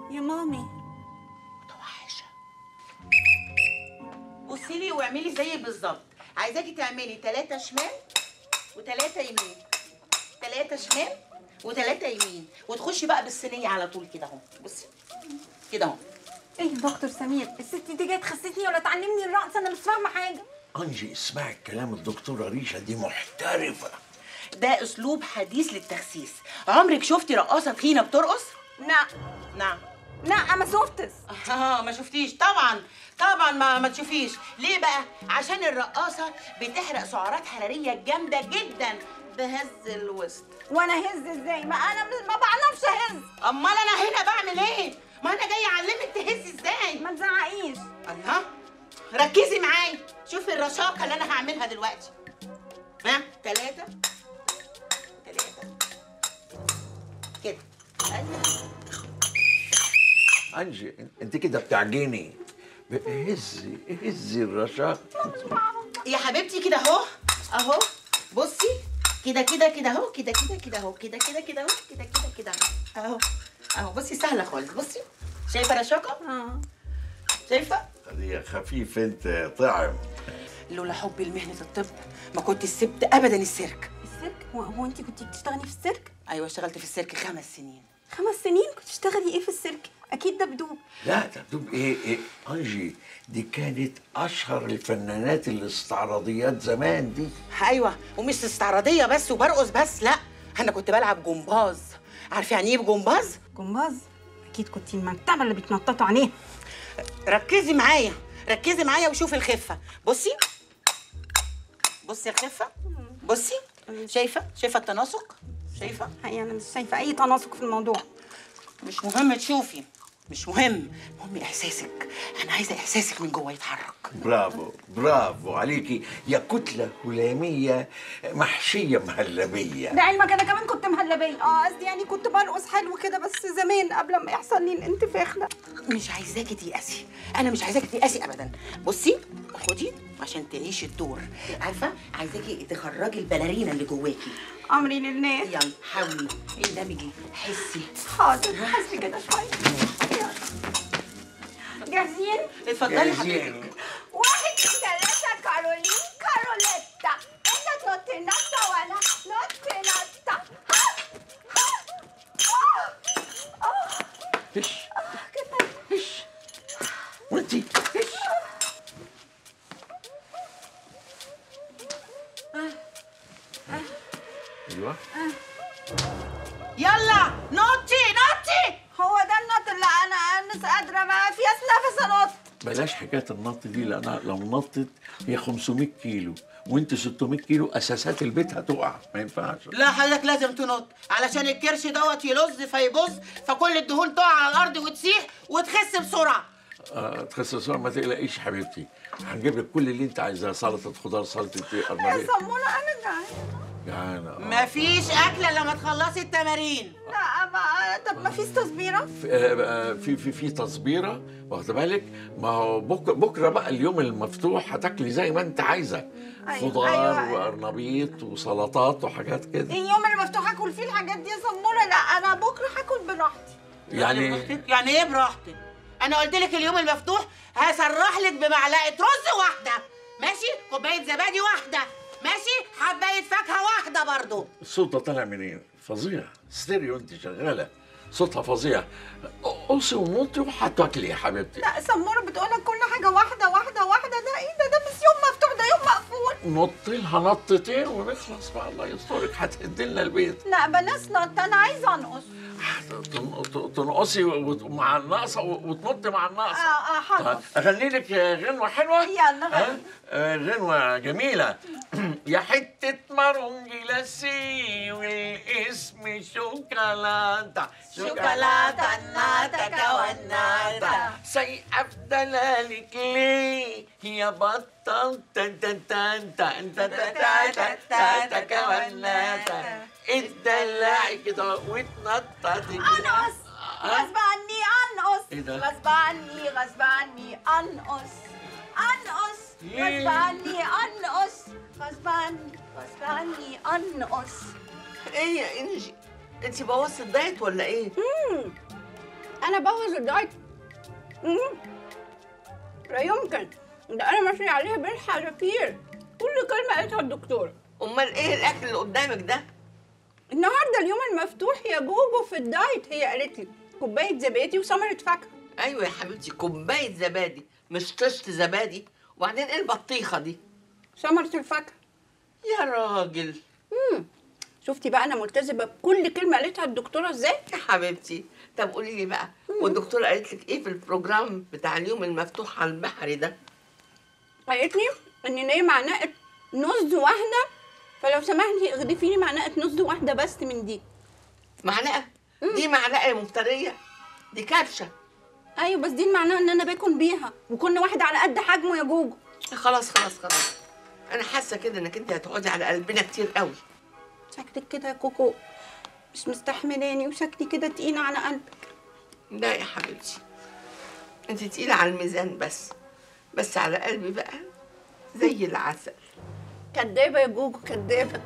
يا مامي متوحشه بصي لي واعملي زيي بالظبط عايزاكي تعملي ثلاثة شمال وثلاثة يمين ثلاثة شمال وثلاثة يمين وتخشي بقى بالصينية على طول كده اهو بصي كده اهو ايه يا دكتور سمير الست دي جايه تخسسني ولا تعلمني الرقص انا مش فاهمه حاجه انجي اسمعي الكلام الدكتورة ريشة دي محترفة ده اسلوب حديث للتخسيس عمرك شفتي رقاصة تخينة بترقص؟ لا نعم لا ما شفتش اه ما شفتيش طبعا طبعا ما ما تشوفيش ليه بقى عشان الرقاصه بتحرق سعرات حراريه جامده جدا بهز الوسط وانا هز ازاي ما انا مش- ما بعرفش اهز امال انا هنا بعمل ايه ما انا جاي اعلمك تهزي ازاي ما تزعقيش الله ركزي معايا شوفي الرشاقه اللي انا هعملها دلوقتي ها ثلاثة ثلاثة كده أيوة. انجي انت كده بتعجني هزي هزي الرشاق يا حبيبتي كده اهو اهو بصي كده كده كده اهو كده كده كده اهو كده كده كده اهو كده كده كده اهو اهو اهو بصي سهله خالص بصي شايفه رشاقه اه شايفه يا خفيف انت طعم لولا حبي لمهنه الطب ما كنت سبت ابدا السيرك السيرك هو, هو انت كنت بتشتغلي في السيرك ايوه اشتغلت في السيرك خمس سنين خمس سنين كنت بتشتغلي ايه في السيرك اكيد دبدوب لا ده دوب ايه ايه انجي دي كانت اشهر الفنانات الاستعراضيات زمان دي ايوه ومش استعراضيه بس وبرقص بس لا انا كنت بلعب جمباز عارفه يعني ايه جمباز جمباز اكيد كنت المكتبه اللي بيتنططوا عليها ركزي معايا ركزي معايا وشوفي الخفه بصي بصي الخفه بصي شايفه شايفه التناسق شايفه حقيقة انا مش شايفه اي تناسق في الموضوع مش مهم تشوفي مش مهم المهم احساسك انا عايزه احساسك من جوه يتحرك برافو برافو عليكي يا كتلة هلامية محشية مهلبية لعلمك انا كمان كنت مهلبيه اه قصدي يعني كنت برقص حلو كده بس زمان قبل ما يحصل لي الانتفاخ ده مش عايزاكي تيأسي انا مش عايزاكي تيأسي ابدا بصي خدي عشان تعيشي الدور عارفه عايزاكي تخرجي البلارينا اللي جواكي امري لله يلا حاولي اندمجي حسي حاضر حسي كده شويه يلا. جاهزين اتفضلي جاهزين. حضرتك واحد ثلاثة كارولين كاروليتا انت نوت نوتة وانا نوت نوتة ها ها اه اه هش كده هش وانتي هش ايوه يلا نوتي نوتي هو ده النط اللي انا انا مش قادرة ما في نفس انط بلاش حكايه النط دي لان لو نطت هي 500 كيلو وانت 600 كيلو اساسات البيت هتقع ما ينفعش لا حضرتك لازم تنط علشان الكرش دوت يلز فيبص فكل الدهون تقع على الارض وتسيح وتخس بسرعه آه تخصص ما تقلقيش حبيبتي هنجيب لك كل اللي انت عايزاه سلطه خضار سلطه يا قرنبيط سمونة انا جعانة يعني آه. مفيش اكله لما تخلصي التمارين لا ما طب ما فيش تصبيرة في آه، في في, في تصبيره واخد بالك ما هو بكره بكره بقى اليوم المفتوح هتاكلي زي ما انت عايزه أيوة، خضار أيوة. وقرنبيط وسلطات وحاجات كده اليوم اللي مفتوح اكل فيه الحاجات دي يا سمونة لا انا بكرة هاكل براحتي يعني براحتك؟ يعني ايه براحتك انا قلت لك اليوم المفتوح هسرح لك بمعلقه رز واحده ماشي كوبايه زبادي واحده ماشي حبايه فاكهه واحده برضو الصوت ده طالع منين؟ فظيع ستيريو انت شغاله صوتها فظيع قصي ونطي وهتاكلي يا حبيبتي لا سمورة بتقولك كل حاجة واحدة واحدة واحدة ده ايه ده ده مش يوم مفتوح ده يوم مقفول نطي لها نطتين ونخلص بقى الله يسترك هتهدي لنا البيت لا بلاش نط انا عايزة انقص تن- تنقصي وت- مع الناقصه وتنطي مع اه الناقصه اه حاضر اغني لك غنوه حلوه يلا غني. ها؟ آه، غنوه جميله يا حته مارونجي لاسي والاسم شوكولاته شوكولاتة الناتا كوالناتا. سيئة في دلالك ليه يا بطل تن تن تن تن تن تن تن تن تن كوالناتا اتدلعي كده واتنططي كده انقص غصب عني انقص إيه ده؟ غصب عني غصب عني انقص انقص ليه؟ غصب عني انقص غصب عني غصب عني انقص ايه يا انجي انت بوظت الدايت ولا ايه انا بوظ الدايت مم. لا يمكن ده انا ماشيه عليها بالحذافير كل كلمه قالتها الدكتوره امال ايه الاكل اللي قدامك ده النهارده اليوم المفتوح يا جوجو في الدايت هي قالت لي كوبايه زبادي وثمره فاكهه ايوه يا حبيبتي كوبايه زبادي مش طشت زبادي وبعدين ايه البطيخه دي ثمره الفاكهه يا راجل شفتي بقى انا ملتزمه بكل كلمه قالتها الدكتوره ازاي يا حبيبتي طب قولي لي بقى والدكتوره قالت لك ايه في البروجرام بتاع اليوم المفتوح على البحري ده قالت لي ان هي معلقه نص واحده فلو سمحتي اغدفي لي معلقه نص واحده بس من دي معلقه دي معلقه يا مفتريه دي كبشه ايوه بس دي المعنى ان انا باكل بيها وكل واحد على قد حجمه يا جوجو خلاص خلاص خلاص انا حاسه كده انك انت هتقعدي على قلبنا كتير قوي شكلك كده يا كوكو مش مستحملاني وشكلي كده تقيله على قلبك لا يا حبيبتي انت تقيله على الميزان بس بس على قلبي بقى زي العسل كدابه يا جوجو كدابه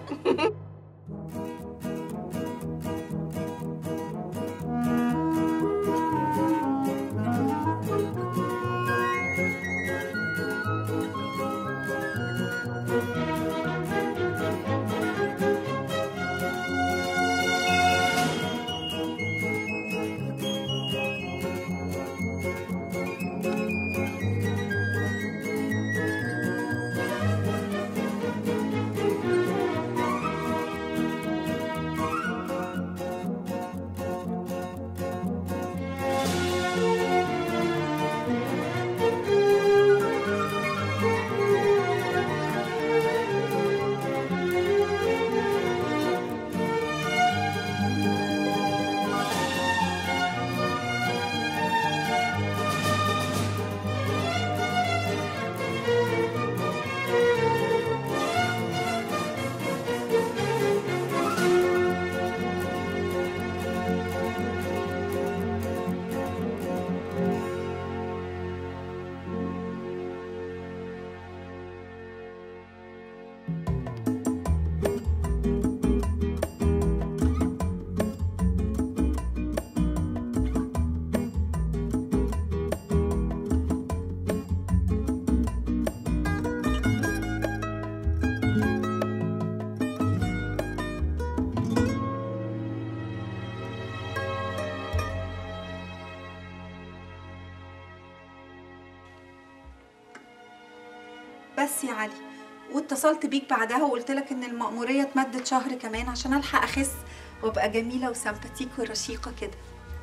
بس يا علي واتصلت بيك بعدها وقلت لك ان المأمورية اتمدت شهر كمان عشان الحق اخس وابقى جميلة وسمباتيك ورشيقة كده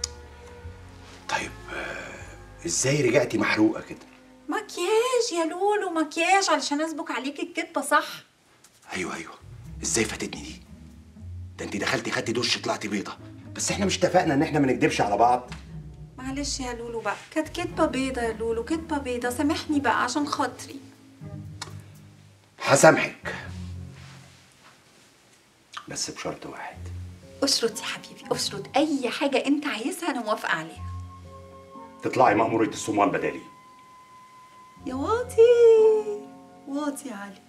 طيب آه، ازاي رجعتي محروقه كده مكياج يا لولو مكياج علشان اسبك عليك الكدبة صح ايوه ايوه ازاي فاتتني دي ده انت دخلتي خدتي دش طلعتي بيضه بس احنا مش اتفقنا ان احنا ما نكدبش على بعض معلش يا لولو بقى كانت كدبة بيضة يا لولو كدبة بيضة سامحني بقى عشان خاطري هسامحك بس بشرط واحد اشرط يا حبيبي اشرط اي حاجة انت عايزها انا موافقة عليها تطلعي مأمورية الصومال بدالي يا واطي واطي يا علي